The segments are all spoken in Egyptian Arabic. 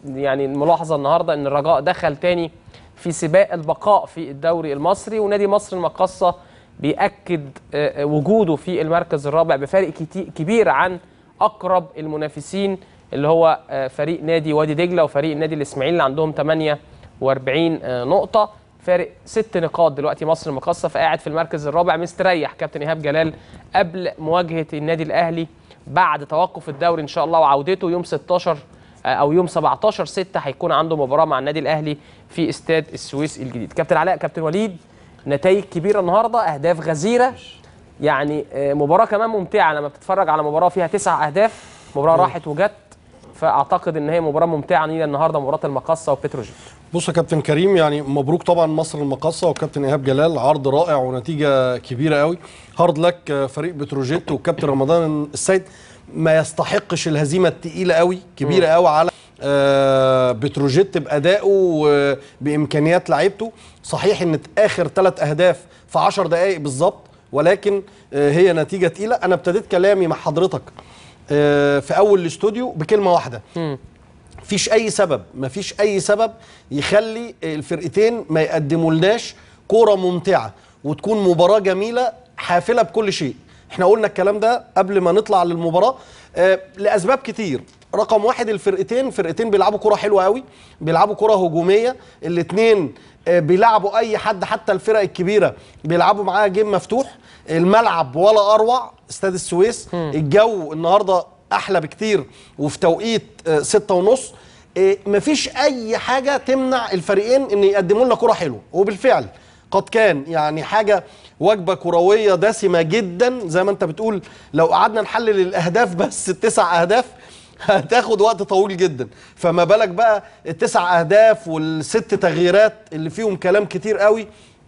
يعني الملاحظه النهارده ان الرجاء دخل تاني في سباق البقاء في الدوري المصري ونادي مصر المقاصه بيأكد آه، آه، وجوده في المركز الرابع بفارق كتي- كبير عن اقرب المنافسين اللي هو آه، فريق نادي وادي دجله وفريق النادي الاسماعيلي اللي عندهم 48 آه، نقطه فارق ست نقاط دلوقتي مصر المقاصه فقاعد في المركز الرابع مستريح كابتن ايهاب جلال قبل مواجهه النادي الاهلي بعد توقف الدوري ان شاء الله وعودته يوم 16 آه، او يوم 17 6 هيكون عنده مباراه مع النادي الاهلي في استاد السويس الجديد كابتن علاء كابتن وليد نتائج كبيره النهارده اهداف غزيره يعني آه، مباراه كمان ممتعه لما بتتفرج على مباراه فيها تسع اهداف مباراه راحت وجت فاعتقد ان هي مباراه ممتعه لينا النهارده مباراه المقصه وبتروجيت بص يا كابتن كريم يعني مبروك طبعا مصر المقاصه وكابتن ايهاب جلال عرض رائع ونتيجه كبيره قوي هارد لك فريق بتروجيت والكابتن رمضان السيد ما يستحقش الهزيمه الثقيله قوي كبيره قوي على آه، بتروجيت بادائه وبامكانيات لعيبته صحيح ان اخر ثلاث اهداف في 10 دقائق بالظبط ولكن آه، هي نتيجه تقيله انا ابتديت كلامي مع حضرتك آه، في اول الاستوديو بكلمه واحده مفيش اي سبب مفيش اي سبب يخلي الفرقتين ما يقدمولناش كوره ممتعه وتكون مباراه جميله حافله بكل شيء احنا قلنا الكلام ده قبل ما نطلع للمباراه آه لاسباب كتير رقم واحد الفرقتين فرقتين بيلعبوا كوره حلوه قوي بيلعبوا كوره هجوميه الاثنين بيلعبوا اي حد حتى الفرق الكبيره بيلعبوا معاها جيم مفتوح الملعب ولا اروع استاد السويس الجو النهارده احلى بكتير وفي توقيت آه، ستة ونص آه، مفيش اي حاجه تمنع الفريقين ان يقدموا لنا كره حلوه وبالفعل قد كان يعني حاجه وجبه كرويه دسمه جدا زي ما انت بتقول لو قعدنا نحلل الاهداف بس التسع اهداف هتاخد وقت طويل جدا فما بالك بقى التسع اهداف والست تغييرات اللي فيهم كلام كتير قوي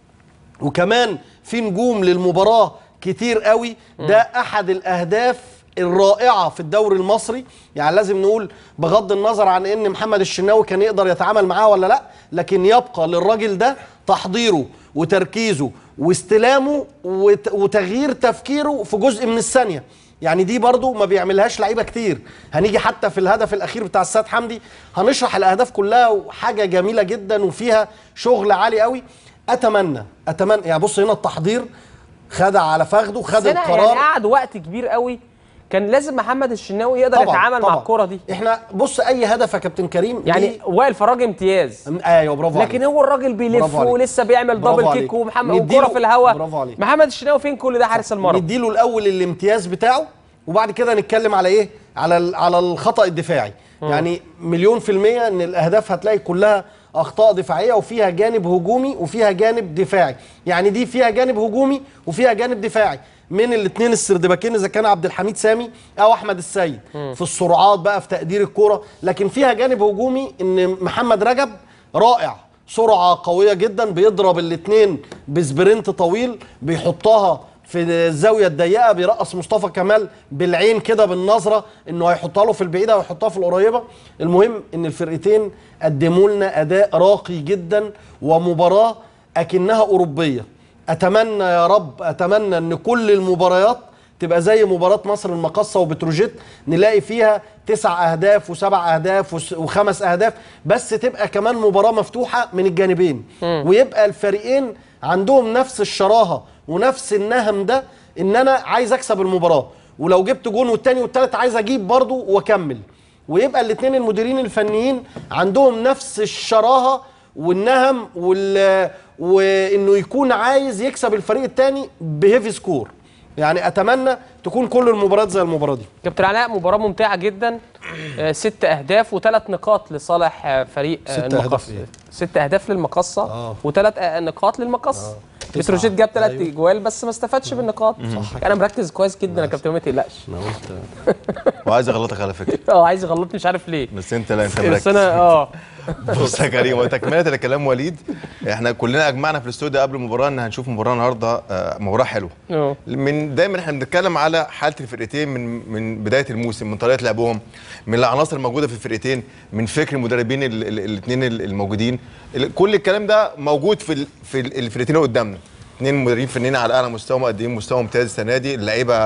وكمان في نجوم للمباراة كتير قوي ده أحد الأهداف الرائعة في الدوري المصري يعني لازم نقول بغض النظر عن ان محمد الشناوي كان يقدر يتعامل معاه ولا لا لكن يبقى للراجل ده تحضيره وتركيزه واستلامه وت- وتغيير تفكيره في جزء من الثانية يعني دي برضو ما بيعملهاش لعيبه كتير هنيجي حتى في الهدف الاخير بتاع السيد حمدي هنشرح الاهداف كلها وحاجه جميله جدا وفيها شغل عالي قوي اتمنى اتمنى يعني بص هنا التحضير خدع على فخده خد بس أنا يعني القرار قعد وقت كبير قوي كان لازم محمد الشناوي يقدر طبعاً، يتعامل مع طبعاً. الكره دي احنا بص اي هدف يا كابتن كريم يعني ليه- وائل فراج امتياز ايوه برافو لكن هو الراجل بيلف برافو عليك. ولسه بيعمل برافو دبل عليك. كيك ومحمد نديله- والكره في الهواء برافو عليك. محمد الشناوي فين كل ده حارس المرمى نديله الاول الامتياز بتاعه وبعد كده نتكلم على ايه على ال- على الخطا الدفاعي يعني مليون في المية ان الاهداف هتلاقي كلها اخطاء دفاعيه وفيها جانب هجومي وفيها جانب دفاعي يعني دي فيها جانب هجومي وفيها جانب دفاعي من الاثنين السردباكين اذا كان عبد الحميد سامي او احمد السيد في السرعات بقى في تقدير الكوره لكن فيها جانب هجومي ان محمد رجب رائع سرعه قويه جدا بيضرب الاثنين بسبرنت طويل بيحطها في الزاويه الضيقه بيرقص مصطفى كمال بالعين كده بالنظره انه هيحطها له في البعيده ويحطها في القريبه المهم ان الفرقتين قدموا لنا اداء راقي جدا ومباراه اكنها اوروبيه اتمنى يا رب اتمنى ان كل المباريات تبقى زي مباراة مصر المقصة وبتروجيت نلاقي فيها تسع أهداف وسبع أهداف وس- وخمس أهداف بس تبقى كمان مباراة مفتوحة من الجانبين ويبقى الفريقين عندهم نفس الشراهة ونفس النهم ده إن أنا عايز أكسب المباراة ولو جبت جون والتاني والتالت عايز أجيب برضو وأكمل ويبقى الاثنين المديرين الفنيين عندهم نفس الشراهه والنهم وال... وانه يكون عايز يكسب الفريق الثاني بهيفي سكور يعني اتمنى تكون كل المباريات زي المباراه دي كابتن علاء مباراه ممتعه جدا آه، ست اهداف وثلاث نقاط لصالح آه، فريق آه، ست أهداف المقصه إيه؟ ست اهداف للمقصه آه. وثلاث نقاط للمقصه تسعة. بتروجيت جاب ثلاث أيوة. جوال بس ما استفادش بالنقاط انا مركز كويس جدا يا كابتن ما تقلقش انا قلت وعايز اغلطك على فكره اه عايز يغلطني مش عارف ليه بس انت لا انت بس مركز انا اه بص يا كريم وتكمله لكلام وليد احنا كلنا اجمعنا في الاستوديو قبل المباراه ان هنشوف مباراه النهارده آه، مباراه حلوه اه من دايما احنا بنتكلم على حاله الفرقتين من من بدايه الموسم من طريقه لعبهم من العناصر الموجوده في الفرقتين من فكر المدربين الاثنين الموجودين ال- كل الكلام ده موجود في ال- في ال- الفرقتين اللي قدامنا اثنين مدربين فنيين على اعلى مستوى مقدمين مستوى ممتاز السنه دي اللعيبه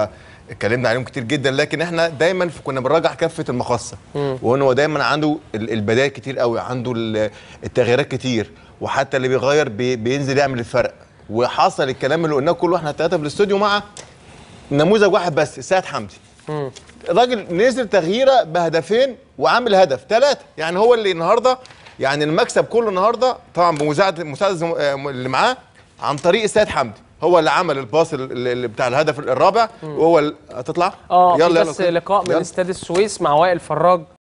اتكلمنا عليهم كتير جدا لكن احنا دايما في- كنا بنراجع كفه المخصه وان هو دايما عنده ال- البدائل كتير قوي عنده ال- التغييرات كتير وحتى اللي بيغير بي بينزل يعمل الفرق وحصل الكلام اللي قلناه كله احنا الثلاثه في الاستوديو مع نموذج واحد بس سيد حمدي الراجل نزل تغييره بهدفين وعامل هدف ثلاثه يعني هو اللي النهارده يعني المكسب كله النهارده طبعا بمساعده مساعده زم- آه، اللي معاه عن طريق السيد حمدي هو اللي عمل الباص ال- اللي بتاع الهدف الرابع وهو ال- هتطلع اه في يلا بس كده. لقاء من يلا. استاد السويس مع وائل فراج